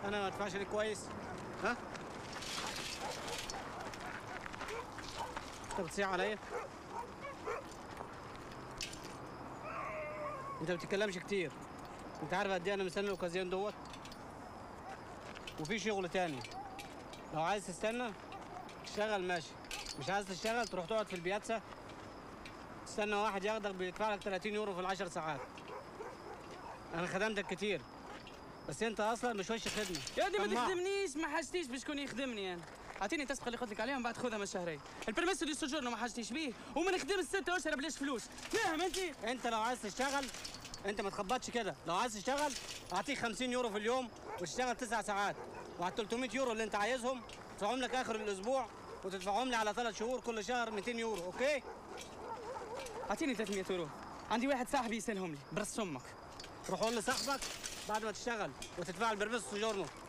انا ما ادفعش ليك كويس ها انت بتصيح عليا انت ما بتتكلمش كتير انت عارف قد ايه انا مستني الاوكازيون دوت وفي شغل تاني لو عايز تستنى اشتغل ماشي مش عايز تشتغل تروح تقعد في البياتسا تستنى واحد ياخدك بيدفع لك 30 يورو في العشر ساعات انا خدمتك كتير بس انت اصلا مش وش خدمه يا دي ما طماع. تخدمنيش ما حاجتيش باش شكون يخدمني انا اعطيني التسقه اللي قلت لك عليها من بعد خذها من شهرين البرميس دي سوجورنو ما حاجتيش بيه وما نخدمش ستة اشهر بلاش فلوس فاهم انت انت لو عايز تشتغل انت ما تخبطش كده لو عايز تشتغل اعطيك 50 يورو في اليوم وتشتغل تسع ساعات وعلى 300 يورو اللي انت عايزهم تدفعهم لك اخر الاسبوع وتدفعهم لي على ثلاث شهور كل شهر 200 يورو اوكي اعطيني 300 يورو عندي واحد صاحبي يسالهم لي برس امك روح قول لصاحبك بعد ما تشتغل وتدفع البرميس سوجورنو